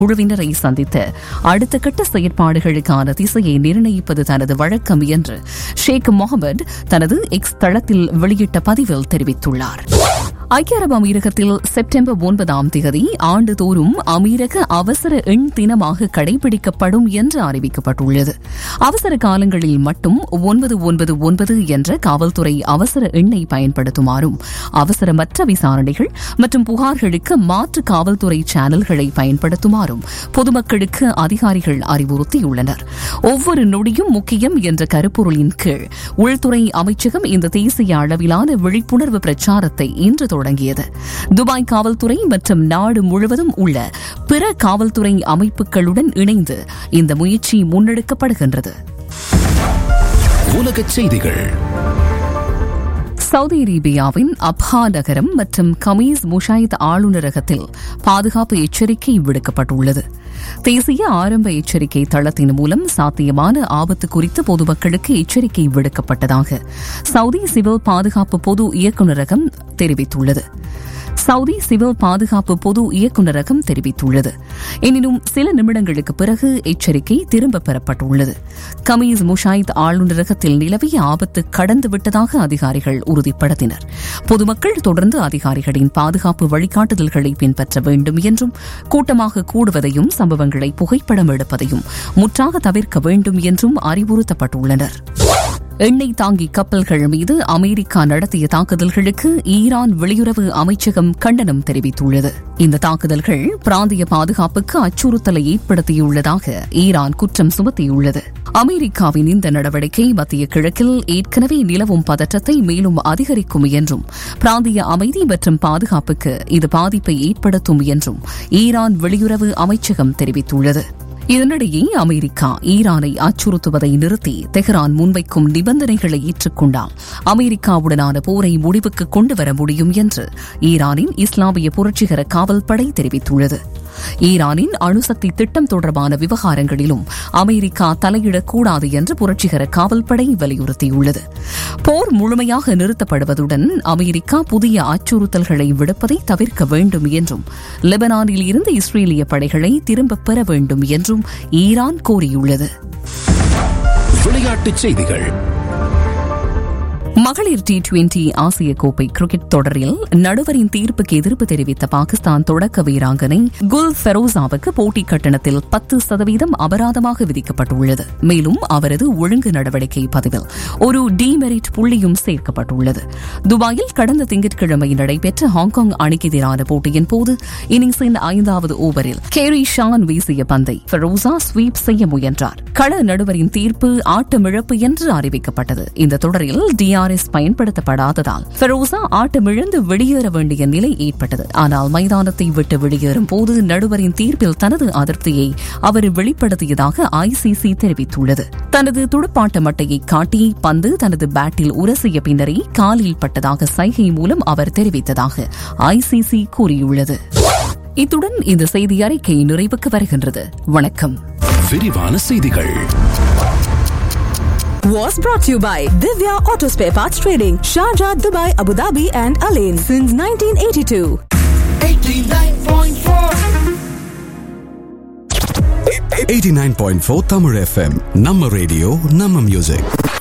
குழுவினரை சந்தித்து அடுத்த கட்ட செயற்பாடுகளுக்கான திசையை நிர்ணயிப்பது தனது வழக்கம் என்று ஷேக் முகமது தனது எக்ஸ் தளத்தில் வெளியிட்ட பதிவில் தெரிவித்துள்ளார் ஐக்கிய அரபு அமீரகத்தில் செப்டம்பர் ஒன்பதாம் தேதி ஆண்டுதோறும் அமீரக அவசர எண் தினமாக கடைபிடிக்கப்படும் என்று அறிவிக்கப்பட்டுள்ளது அவசர காலங்களில் மட்டும் ஒன்பது ஒன்பது ஒன்பது என்ற காவல்துறை அவசர எண்ணை பயன்படுத்துமாறும் அவசரமற்ற விசாரணைகள் மற்றும் புகார்களுக்கு மாற்று காவல்துறை சேனல்களை பயன்படுத்துமாறும் பொதுமக்களுக்கு அதிகாரிகள் அறிவுறுத்தியுள்ளனர் ஒவ்வொரு நொடியும் முக்கியம் என்ற கருப்பொருளின் கீழ் உள்துறை அமைச்சகம் இந்த தேசிய அளவிலான விழிப்புணர்வு பிரச்சாரத்தை இன்று தொடங்கியது துபாய் காவல்துறை மற்றும் நாடு முழுவதும் உள்ள பிற காவல்துறை அமைப்புகளுடன் இணைந்து இந்த முயற்சி முன்னெடுக்கப்படுகின்றது உலகச் செய்திகள் சவுதி அரேபியாவின் அப்ஹா நகரம் மற்றும் கமீஸ் முஷாயித் ஆளுநரகத்தில் பாதுகாப்பு எச்சரிக்கை விடுக்கப்பட்டுள்ளது தேசிய ஆரம்ப எச்சரிக்கை தளத்தின் மூலம் சாத்தியமான ஆபத்து குறித்து பொதுமக்களுக்கு எச்சரிக்கை விடுக்கப்பட்டதாக சவுதி சிவில் பாதுகாப்பு பொது இயக்குநரகம் தெரிவித்துள்ளது சவுதி சிவில் பாதுகாப்பு பொது இயக்குநரகம் தெரிவித்துள்ளது எனினும் சில நிமிடங்களுக்கு பிறகு எச்சரிக்கை திரும்பப் பெறப்பட்டுள்ளது கமீஸ் முஷாயித் ஆளுநரகத்தில் நிலவிய ஆபத்து கடந்துவிட்டதாக அதிகாரிகள் உறுதிப்படுத்தினர் பொதுமக்கள் தொடர்ந்து அதிகாரிகளின் பாதுகாப்பு வழிகாட்டுதல்களை பின்பற்ற வேண்டும் என்றும் கூட்டமாக கூடுவதையும் சம்பவங்களை புகைப்படம் எடுப்பதையும் முற்றாக தவிர்க்க வேண்டும் என்றும் அறிவுறுத்தப்பட்டுள்ளனர் எண்ணெய் தாங்கி கப்பல்கள் மீது அமெரிக்கா நடத்திய தாக்குதல்களுக்கு ஈரான் வெளியுறவு அமைச்சகம் கண்டனம் தெரிவித்துள்ளது இந்த தாக்குதல்கள் பிராந்திய பாதுகாப்புக்கு அச்சுறுத்தலை ஏற்படுத்தியுள்ளதாக ஈரான் குற்றம் சுமத்தியுள்ளது அமெரிக்காவின் இந்த நடவடிக்கை மத்திய கிழக்கில் ஏற்கனவே நிலவும் பதற்றத்தை மேலும் அதிகரிக்கும் என்றும் பிராந்திய அமைதி மற்றும் பாதுகாப்புக்கு இது பாதிப்பை ஏற்படுத்தும் என்றும் ஈரான் வெளியுறவு அமைச்சகம் தெரிவித்துள்ளது இதனிடையே அமெரிக்கா ஈரானை அச்சுறுத்துவதை நிறுத்தி தெஹ்ரான் முன்வைக்கும் நிபந்தனைகளை ஏற்றுக்கொண்டால் அமெரிக்காவுடனான போரை முடிவுக்கு கொண்டுவர முடியும் என்று ஈரானின் இஸ்லாமிய புரட்சிகர காவல்படை தெரிவித்துள்ளது ஈரானின் அணுசக்தி திட்டம் தொடர்பான விவகாரங்களிலும் அமெரிக்கா தலையிடக்கூடாது என்று புரட்சிகர காவல்படை வலியுறுத்தியுள்ளது போர் முழுமையாக நிறுத்தப்படுவதுடன் அமெரிக்கா புதிய அச்சுறுத்தல்களை விடுப்பதை தவிர்க்க வேண்டும் என்றும் லெபனானில் இருந்து இஸ்ரேலிய படைகளை திரும்பப் பெற வேண்டும் என்றும் ஈரான் கோரியுள்ளது விளையாட்டுச் செய்திகள் மகளிர் டி டுவெண்டி ஆசிய கோப்பை கிரிக்கெட் தொடரில் நடுவரின் தீர்ப்புக்கு எதிர்ப்பு தெரிவித்த பாகிஸ்தான் தொடக்க வீராங்கனை குல் ஃபெரோசாவுக்கு போட்டி கட்டணத்தில் பத்து சதவீதம் அபராதமாக விதிக்கப்பட்டுள்ளது மேலும் அவரது ஒழுங்கு நடவடிக்கை பதிவில் ஒரு டிமெரிட் புள்ளியும் சேர்க்கப்பட்டுள்ளது துபாயில் கடந்த திங்கட்கிழமை நடைபெற்ற ஹாங்காங் அணிக்கு எதிரான போட்டியின் போது இன்னிங்ஸின் ஐந்தாவது ஓவரில் கேரி ஷான் வீசிய பந்தை ஃபெரோசா ஸ்வீப் செய்ய முயன்றார் கள நடுவரின் தீர்ப்பு ஆட்டமிழப்பு என்று அறிவிக்கப்பட்டது இந்த தொடரில் டிஆர்எஸ் பயன்படுத்தப்படாததால் ஃபெரோசா ஆட்டமிழந்து வெளியேற வேண்டிய நிலை ஏற்பட்டது ஆனால் மைதானத்தை விட்டு வெளியேறும் போது நடுவரின் தீர்ப்பில் தனது அதிருப்தியை அவர் வெளிப்படுத்தியதாக ஐசிசி தெரிவித்துள்ளது தனது துடுப்பாட்ட மட்டையை காட்டி பந்து தனது பேட்டில் உரசிய பின்னரே காலில் பட்டதாக சைகை மூலம் அவர் தெரிவித்ததாக ஐசிசி கூறியுள்ளது இத்துடன் இந்த செய்தி அறிக்கை நிறைவுக்கு வருகின்றது வணக்கம் விரிவான செய்திகள் was brought to you by Divya Auto Spare Parts Trading, Sharjah, Dubai, Abu Dhabi, and Alain since 1982. 89.4 Tamil FM நம்ம ரேடியோ நம்ம மியூசிக்